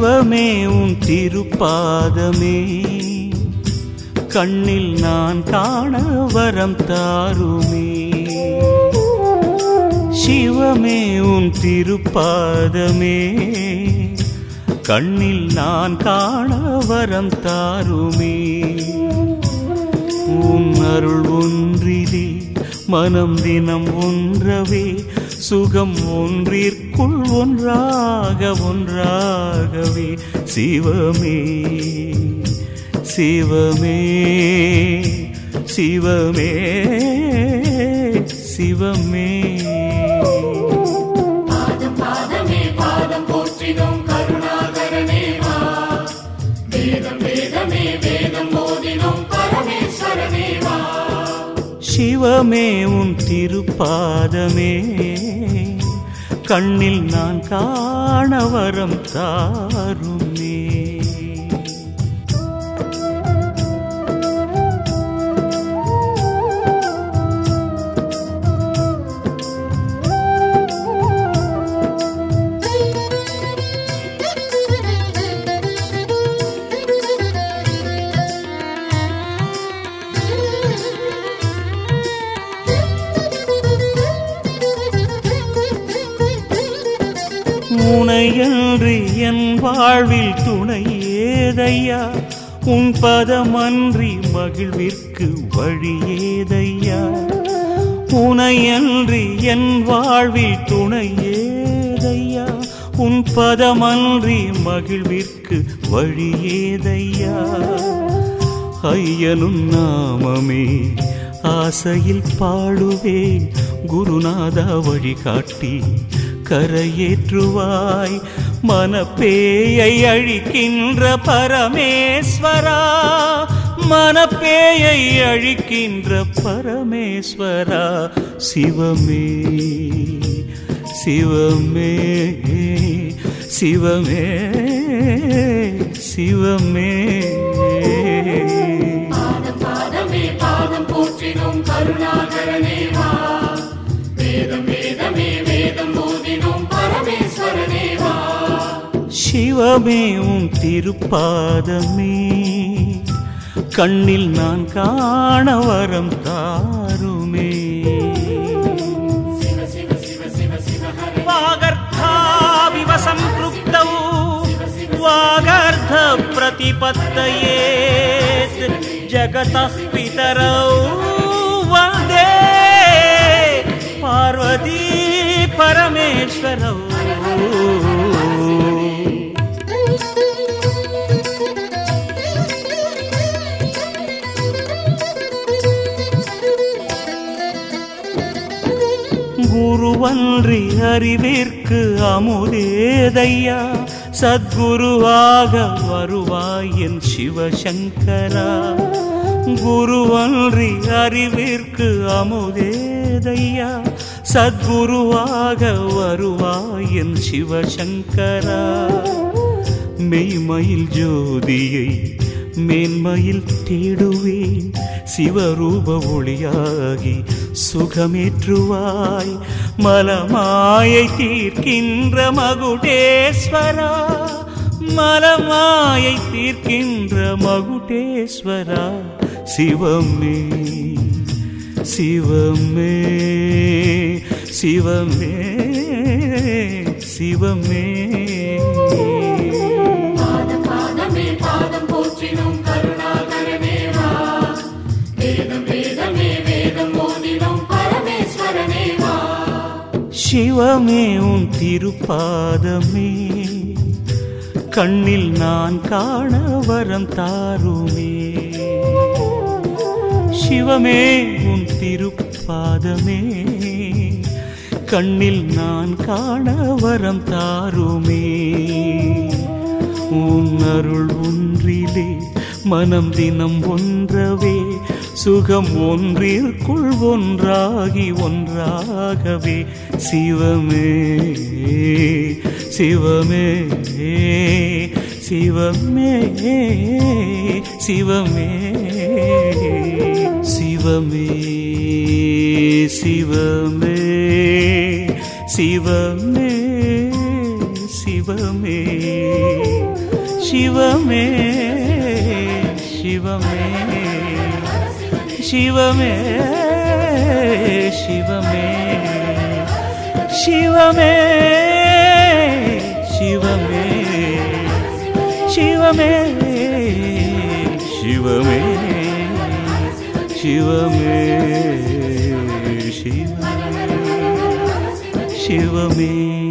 சிவமே உன் திருப்பாதமே கண்ணில் நான் காண வரம் தாருமே சிவமே உன் திருப்பாதமே கண்ணில் நான் காண வரம் தாருமே உன் அருள் ஒன்றிலே மனம் தினம் ஒன்றவே சுகம் ஒன்றிற்குள் ஒன்றாக ஒன்றாகவே சிவமே சிவமே சிவமே சிவமே பாதம் பாதமே பாதம் போற்றினோம் கருணாகரனே வா வேதம் வேதமே வேதம் போதினோம் பரமேஸ்வரனே வா சிவமே உன் திருப்பாதமே கண்ணில் நான் காண வரம் தாருமே உனையன்று என் வாழ்வில் துணை ஏதையா உன் பதமன்றி மகிழ்விற்கு வழி ஏதையா உனையன்றி என் வாழ்வில் துணை ஏதையா உன் பதமன்றி மகிழ்விற்கு வழி ஏதையா ஐயனும் நாமமே ஆசையில் பாடுவேன் குருநாதா வழிகாட்டி கரையேற்றுவாய் மனப்பேயை அழிக்கின்ற பரமேஸ்வரா மனப்பேயை அழிக்கின்ற பரமேஸ்வரா சிவமே சிவமே சிவமே சிவமே பாதம் பாதமே பாதம் போற்றினோம் கருணாகரனே வா வேதம் வேதமே வேதம் போதினோம் பரமேஸ்வரனே வா சிவமே உன் திருப்பாதமே கண்ணில் நான் காண வரம் தாருமே சிவ சிவ சிவ சிவ சிவ ஹரே वागर्थाविव सम्पृक्तौ वागर्ध प्रतिपत्तयेत् जगतः पितरौ वन्दे पार्वती परमेश्वरौ குருவன்றி அறிவிற்கு அமுதேதையா சத்குருவாக வருவாய் என் சிவசங்கரா குருவன்றி அறிவிற்கு அமுதேதையா சத்குருவாக வருவாய் என் சிவசங்கரா மெய்மயில் ஜோதியை மேன்மையில் தேடுவேன் சிவரூப ஒளியாகி சுகமேற்றுவாய் மலமாயை தீர்க்கின்ற மகுடேஸ்வரா மலமாயை தீர்க்கின்ற மகுடேஸ்வரா சிவமே சிவமே சிவமே சிவமே பாதம் பாதமே பாதம் போற்றினோம் கருணாகரனே வா வேதம் வேதமே வேதம் போதினோம் பரமேஸ்வரனே வா சிவமே உன் திருப்பாதமே கண்ணில் நான் காண வரம் தாருமே சிவமே உன் திருப்பாதமே கண்ணில் நான் காண வரம் தாருமே உன் அருள் ஒன்றிலே மனம் தினம் ஒன்றவே சுகம் ஒன்றிற்குள் ஒன்றாகி ஒன்றாகவே சிவமே சிவமே சிவமே சிவமே சிவமே சிவமே சிவமே சிவமே சிவமே சிவமே சிவமே சிவமே சிவமே சிவமே சிவமே சிவமே சிவமே சிவமே சிவமே